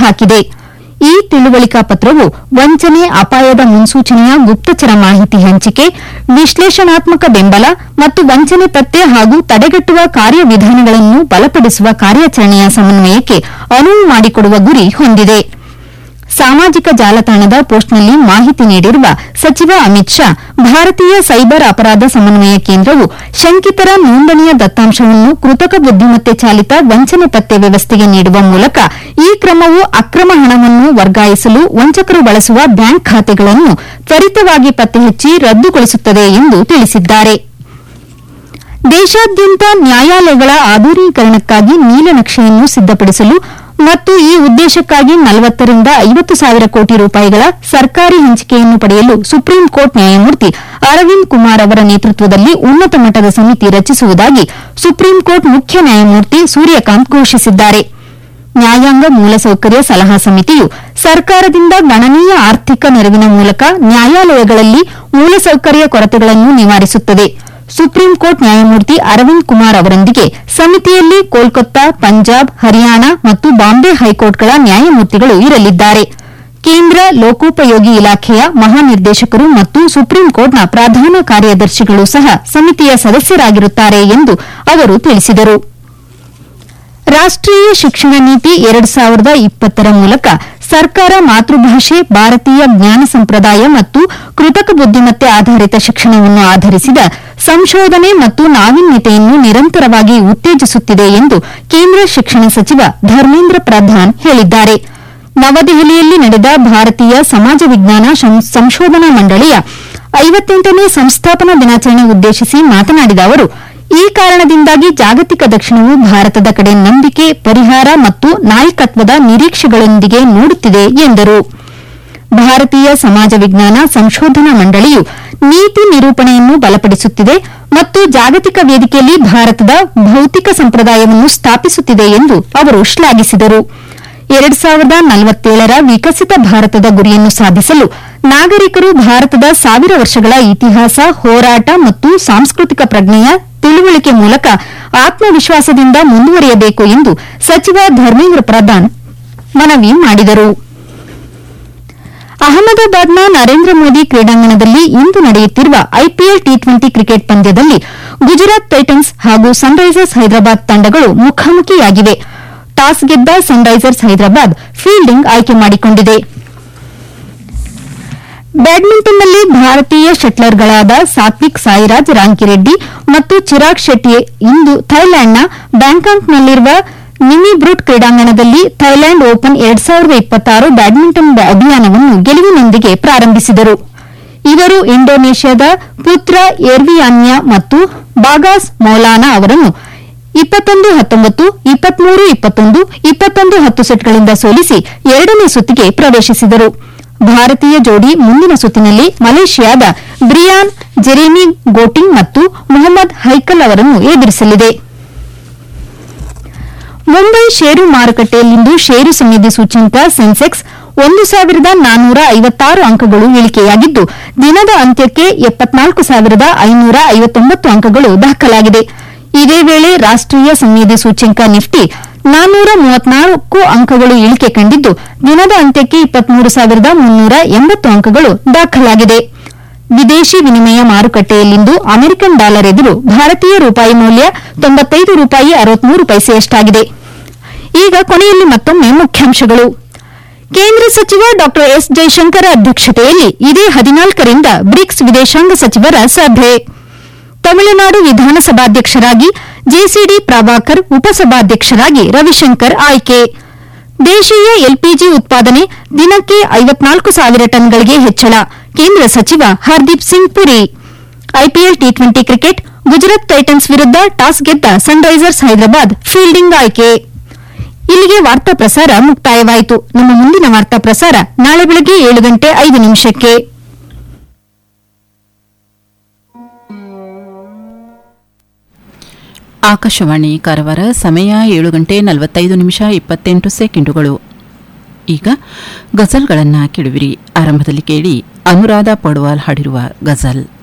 ಹಾಕಿದೆ ಈ ತಿಳುವಳಿಕಾ ಪತ್ರವು ವಂಚನೆ ಅಪಾಯದ ಮುನ್ಸೂಚನೆಯ ಗುಪ್ತಚರ ಮಾಹಿತಿ ಹಂಚಿಕೆ ವಿಶ್ಲೇಷಣಾತ್ಮಕ ಬೆಂಬಲ ಮತ್ತು ವಂಚನೆ ಪತ್ತೆ ಹಾಗೂ ತಡೆಗಟ್ಟುವ ಕಾರ್ಯವಿಧಾನಗಳನ್ನು ಬಲಪಡಿಸುವ ಕಾರ್ಯಾಚರಣೆಯ ಸಮನ್ವಯಕ್ಕೆ ಅನುವು ಮಾಡಿಕೊಡುವ ಗುರಿ ಹೊಂದಿದೆ ಸಾಮಾಜಿಕ ಜಾಲತಾಣದ ಪೋಸ್ಟ್ನಲ್ಲಿ ಮಾಹಿತಿ ನೀಡಿರುವ ಸಚಿವ ಅಮಿತ್ ಶಾ ಭಾರತೀಯ ಸೈಬರ್ ಅಪರಾಧ ಸಮನ್ವಯ ಕೇಂದ್ರವು ಶಂಕಿತರ ನೋಂದಣಿಯ ದತ್ತಾಂಶವನ್ನು ಕೃತಕ ಬುದ್ದಿಮತ್ತೆ ಚಾಲಿತ ವಂಚನೆ ಪತ್ತೆ ವ್ಯವಸ್ಥೆಗೆ ನೀಡುವ ಮೂಲಕ ಈ ಕ್ರಮವು ಅಕ್ರಮ ಹಣವನ್ನು ವರ್ಗಾಯಿಸಲು ವಂಚಕರು ಬಳಸುವ ಬ್ಯಾಂಕ್ ಖಾತೆಗಳನ್ನು ತ್ವರಿತವಾಗಿ ಪತ್ತೆಹಚ್ಚಿ ರದ್ದುಗೊಳಿಸುತ್ತದೆ ಎಂದು ತಿಳಿಸಿದ್ದಾರೆ ದೇಶಾದ್ಯಂತ ನ್ಯಾಯಾಲಯಗಳ ಆಧುನೀಕರಣಕ್ಕಾಗಿ ನೀಲನಕ್ಷೆಯನ್ನು ಸಿದ್ದಪಡಿಸಲು ಮತ್ತು ಈ ಉದ್ದೇಶಕ್ಕಾಗಿ ನಲವತ್ತರಿಂದ ಐವತ್ತು ಸಾವಿರ ಕೋಟಿ ರೂಪಾಯಿಗಳ ಸರ್ಕಾರಿ ಹಂಚಿಕೆಯನ್ನು ಪಡೆಯಲು ಸುಪ್ರೀಂ ಕೋರ್ಟ್ ನ್ಯಾಯಮೂರ್ತಿ ಅರವಿಂದ್ ಕುಮಾರ್ ಅವರ ನೇತೃತ್ವದಲ್ಲಿ ಉನ್ನತ ಮಟ್ಟದ ಸಮಿತಿ ರಚಿಸುವುದಾಗಿ ಸುಪ್ರೀಂ ಕೋರ್ಟ್ ಮುಖ್ಯ ನ್ಯಾಯಮೂರ್ತಿ ಸೂರ್ಯಕಾಂತ್ ಘೋಷಿಸಿದ್ದಾರೆ ನ್ಯಾಯಾಂಗ ಮೂಲಸೌಕರ್ಯ ಸಲಹಾ ಸಮಿತಿಯು ಸರ್ಕಾರದಿಂದ ಗಣನೀಯ ಆರ್ಥಿಕ ನೆರವಿನ ಮೂಲಕ ನ್ಯಾಯಾಲಯಗಳಲ್ಲಿ ಮೂಲಸೌಕರ್ಯ ಕೊರತೆಗಳನ್ನು ನಿವಾರಿಸುತ್ತದೆ ಸುಪ್ರೀಂ ಕೋರ್ಟ್ ನ್ಯಾಯಮೂರ್ತಿ ಅರವಿಂದ್ ಕುಮಾರ್ ಅವರೊಂದಿಗೆ ಸಮಿತಿಯಲ್ಲಿ ಕೋಲ್ಕತ್ತಾ ಪಂಜಾಬ್ ಹರಿಯಾಣ ಮತ್ತು ಬಾಂಬೆ ಹೈಕೋರ್ಟ್ಗಳ ನ್ಯಾಯಮೂರ್ತಿಗಳು ಇರಲಿದ್ದಾರೆ ಕೇಂದ್ರ ಲೋಕೋಪಯೋಗಿ ಇಲಾಖೆಯ ಮಹಾನಿರ್ದೇಶಕರು ಮತ್ತು ಸುಪ್ರೀಂ ಕೋರ್ಟ್ನ ಪ್ರಧಾನ ಕಾರ್ಯದರ್ಶಿಗಳು ಸಹ ಸಮಿತಿಯ ಸದಸ್ಯರಾಗಿರುತ್ತಾರೆ ಎಂದು ಅವರು ತಿಳಿಸಿದರು ರಾಷ್ಟೀಯ ಶಿಕ್ಷಣ ನೀತಿ ಎರಡು ಸಾವಿರದ ಇಪ್ಪತ್ತರ ಮೂಲಕ ಸರ್ಕಾರ ಮಾತೃಭಾಷೆ ಭಾರತೀಯ ಜ್ಞಾನ ಸಂಪ್ರದಾಯ ಮತ್ತು ಕೃತಕ ಬುದ್ದಿಮತ್ತೆ ಆಧಾರಿತ ಶಿಕ್ಷಣವನ್ನು ಆಧರಿಸಿದ ಸಂಶೋಧನೆ ಮತ್ತು ನಾವೀನ್ಯತೆಯನ್ನು ನಿರಂತರವಾಗಿ ಉತ್ತೇಜಿಸುತ್ತಿದೆ ಎಂದು ಕೇಂದ್ರ ಶಿಕ್ಷಣ ಸಚಿವ ಧರ್ಮೇಂದ್ರ ಪ್ರಧಾನ್ ಹೇಳಿದ್ದಾರೆ ನವದೆಹಲಿಯಲ್ಲಿ ನಡೆದ ಭಾರತೀಯ ಸಮಾಜ ವಿಜ್ಞಾನ ಸಂಶೋಧನಾ ಮಂಡಳಿಯ ಐವತ್ತೆಂಟನೇ ಸಂಸ್ಥಾಪನಾ ದಿನಾಚರಣೆ ಉದ್ದೇಶಿಸಿ ಮಾತನಾಡಿದ ಅವರು ಈ ಕಾರಣದಿಂದಾಗಿ ಜಾಗತಿಕ ದಕ್ಷಿಣವು ಭಾರತದ ಕಡೆ ನಂಬಿಕೆ ಪರಿಹಾರ ಮತ್ತು ನಾಯಕತ್ವದ ನಿರೀಕ್ಷೆಗಳೊಂದಿಗೆ ನೋಡುತ್ತಿದೆ ಎಂದರು ಭಾರತೀಯ ಸಮಾಜ ವಿಜ್ಞಾನ ಸಂಶೋಧನಾ ಮಂಡಳಿಯು ನೀತಿ ನಿರೂಪಣೆಯನ್ನು ಬಲಪಡಿಸುತ್ತಿದೆ ಮತ್ತು ಜಾಗತಿಕ ವೇದಿಕೆಯಲ್ಲಿ ಭಾರತದ ಭೌತಿಕ ಸಂಪ್ರದಾಯವನ್ನು ಸ್ಥಾಪಿಸುತ್ತಿದೆ ಎಂದು ಅವರು ಶ್ಲಾಘಿಸಿದರು ಎರಡು ಸಾವಿರದ ನಲವತ್ತೇಳರ ವಿಕಸಿತ ಭಾರತದ ಗುರಿಯನ್ನು ಸಾಧಿಸಲು ನಾಗರಿಕರು ಭಾರತದ ಸಾವಿರ ವರ್ಷಗಳ ಇತಿಹಾಸ ಹೋರಾಟ ಮತ್ತು ಸಾಂಸ್ಕೃತಿಕ ಪ್ರಜ್ಞೆಯ ತಿಳುವಳಿಕೆ ಮೂಲಕ ಆತ್ಮವಿಶ್ವಾಸದಿಂದ ಮುಂದುವರಿಯಬೇಕು ಎಂದು ಸಚಿವ ಧರ್ಮೇಂದ್ರ ಪ್ರಧಾನ್ ಮನವಿ ಮಾಡಿದರು ಅಹಮದಾಬಾದ್ನ ನರೇಂದ್ರ ಮೋದಿ ಕ್ರೀಡಾಂಗಣದಲ್ಲಿ ಇಂದು ನಡೆಯುತ್ತಿರುವ ಐಪಿಎಲ್ ಟಿ ಟ್ವೆಂಟಿ ಕ್ರಿಕೆಟ್ ಪಂದ್ಯದಲ್ಲಿ ಗುಜರಾತ್ ಟೈಟನ್ಸ್ ಹಾಗೂ ಸನ್ರೈಸರ್ಸ್ ಹೈದರಾಬಾದ್ ತಂಡಗಳು ಮುಖಾಮುಖಿಯಾಗಿವೆ ಟಾಸ್ ಗೆದ್ದ ಸನ್ರೈಸರ್ಸ್ ಹೈದರಾಬಾದ್ ಫೀಲ್ಡಿಂಗ್ ಆಯ್ಕೆ ಮಾಡಿಕೊಂಡಿದೆ ಬ್ಯಾಡ್ಮಿಂಟನ್ನಲ್ಲಿ ಭಾರತೀಯ ಶಟ್ಲರ್ಗಳಾದ ಸಾತ್ವಿಕ್ ಸಾಯಿರಾಜ್ ರಾಂಕಿರೆಡ್ಡಿ ಮತ್ತು ಚಿರಾಗ್ ಶೆಟ್ಟಿ ಇಂದು ಥೈಲ್ಯಾಂಡ್ನ ಬ್ಯಾಂಕಾಕ್ನಲ್ಲಿರುವ ನಿಮಿಬ್ರುಟ್ ಕ್ರೀಡಾಂಗಣದಲ್ಲಿ ಥೈಲ್ಯಾಂಡ್ ಓಪನ್ ಎರಡ್ ಸಾವಿರದ ಇಪ್ಪತ್ತಾರು ಬ್ಯಾಡ್ಮಿಂಟನ್ ಅಭಿಯಾನವನ್ನು ಗೆಲುವಿನೊಂದಿಗೆ ಪ್ರಾರಂಭಿಸಿದರು ಇವರು ಇಂಡೋನೇಷ್ಯಾದ ಪುತ್ರ ಎರ್ವಿಯಾನ್ಯಾ ಮತ್ತು ಬಾಗಾಸ್ ಮೌಲಾನಾ ಅವರನ್ನು ಇಪ್ಪತ್ತೊಂದು ಹತ್ತೊಂಬತ್ತು ಇಪ್ಪತ್ಮೂರು ಇಪ್ಪತ್ತೊಂದು ಇಪ್ಪತ್ತೊಂದು ಹತ್ತು ಸೆಟ್ಗಳಿಂದ ಸೋಲಿಸಿ ಎರಡನೇ ಸುತ್ತಿಗೆ ಪ್ರವೇಶಿಸಿದರು ಭಾರತೀಯ ಜೋಡಿ ಮುಂದಿನ ಸುತ್ತಿನಲ್ಲಿ ಮಲೇಷ್ಯಾದ ಬ್ರಿಯಾನ್ ಜೆರೆಮಿ ಗೋಟಿಂಗ್ ಮತ್ತು ಮೊಹಮ್ಮದ್ ಹೈಕಲ್ ಅವರನ್ನು ಎದುರಿಸಲಿದೆ ಮುಂಬೈ ಷೇರು ಮಾರುಕಟ್ಟೆಯಲ್ಲಿಂದು ಷೇರು ಸಂವೇದಿ ಸೂಚ್ಯಂಕ ಸೆನ್ಸೆಕ್ಸ್ ಒಂದು ಸಾವಿರದ ನಾನ್ನೂರ ಐವತ್ತಾರು ಅಂಕಗಳು ಇಳಿಕೆಯಾಗಿದ್ದು ದಿನದ ಅಂತ್ಯಕ್ಕೆ ಎಪ್ಪತ್ನಾಲ್ಕು ಸಾವಿರದ ಐನೂರ ಐವತ್ತೊಂಬತ್ತು ಅಂಕಗಳು ದಾಖಲಾಗಿದೆ ಇದೇ ವೇಳೆ ರಾಷ್ಟೀಯ ಸಂವೇದಿ ಸೂಚ್ಯಂಕ ನಿಫ್ಟಿ ನಾನ್ನೂರ ಮೂವತ್ನಾಲ್ಕು ಅಂಕಗಳು ಇಳಿಕೆ ಕಂಡಿದ್ದು ದಿನದ ಅಂತ್ಯಕ್ಕೆ ಇಪ್ಪತ್ಮೂರು ಸಾವಿರದ ಮುನ್ನೂರ ಎಂಬತ್ತು ಅಂಕಗಳು ದಾಖಲಾಗಿದೆ ವಿದೇಶಿ ವಿನಿಮಯ ಮಾರುಕಟ್ಟೆಯಲ್ಲಿಂದು ಅಮೆರಿಕನ್ ಡಾಲರ್ ಎದುರು ಭಾರತೀಯ ರೂಪಾಯಿ ಮೌಲ್ಯ ತೊಂಬತ್ತೈದು ರೂಪಾಯಿ ಅರವತ್ಮೂರು ಪೈಸೆಯಷ್ಟಾಗಿದೆ ಈಗ ಕೊನೆಯಲ್ಲಿ ಮತ್ತೊಮ್ಮೆ ಮುಖ್ಯಾಂಶಗಳು ಕೇಂದ್ರ ಸಚಿವ ಡಾ ಎಸ್ ಜೈಶಂಕರ್ ಅಧ್ಯಕ್ಷತೆಯಲ್ಲಿ ಇದೇ ಹದಿನಾಲ್ಕರಿಂದ ಬ್ರಿಕ್ಸ್ ವಿದೇಶಾಂಗ ಸಚಿವರ ಸಭೆ ತಮಿಳುನಾಡು ವಿಧಾನಸಭಾಧ್ಯಕ್ಷರಾಗಿ ಜೆಸಿಡಿ ಪ್ರಭಾಕರ್ ಉಪಸಭಾಧ್ಯಕ್ಷರಾಗಿ ರವಿಶಂಕರ್ ಆಯ್ಕೆ ದೇಶೀಯ ಎಲ್ಪಿಜಿ ಉತ್ಪಾದನೆ ದಿನಕ್ಕೆ ಐವತ್ನಾಲ್ಕು ಸಾವಿರ ಟನ್ಗಳಿಗೆ ಹೆಚ್ಚಳ ಕೇಂದ್ರ ಸಚಿವ Hardeep Singh Puri IPL T twenty cricket Gujarat Titans ವಿರುದ್ಧ ಟಾಸ್ ಗೆದ್ದ ಸನ್ರೈಸರ್ಸ್ ಹೈದರಾಬಾದ್ ಫೀಲ್ಡಿಂಗ್ ಆಯ್ಕೆ ಇಲ್ಲಿಗೆ ವಾರ್ತಾ ಪ್ರಸಾರ ಮುಕ್ತಾಯವಾಯಿತು ನಮ್ಮ ಮುಂದಿನ ವಾರ್ತಾ ಪ್ರಸಾರ ನಾಳೆ ಬೆಳಗ್ಗೆ ಏಳು ಗಂಟೆ ಐದು ನಿಮಿಷಕ್ಕೆ ಆಕಾಶವಾಣಿ ಕಾರವಾರ ಸಮಯ ಏಳು ಗಂಟೆ ನಲವತ್ತೈದು ನಿಮಿಷ ಇಪ್ಪತ್ತೆಂಟು ಸೆಕೆಂಡುಗಳು ಈಗ ಗಜಲ್ಗಳನ್ನು ಕೇಳುವಿರಿ ಆರಂಭದಲ್ಲಿ ಕೇಳಿ ಅನುರಾಧ ಪಡ್ವಾಲ್ ಹಾಡಿರುವ ಗಜಲ್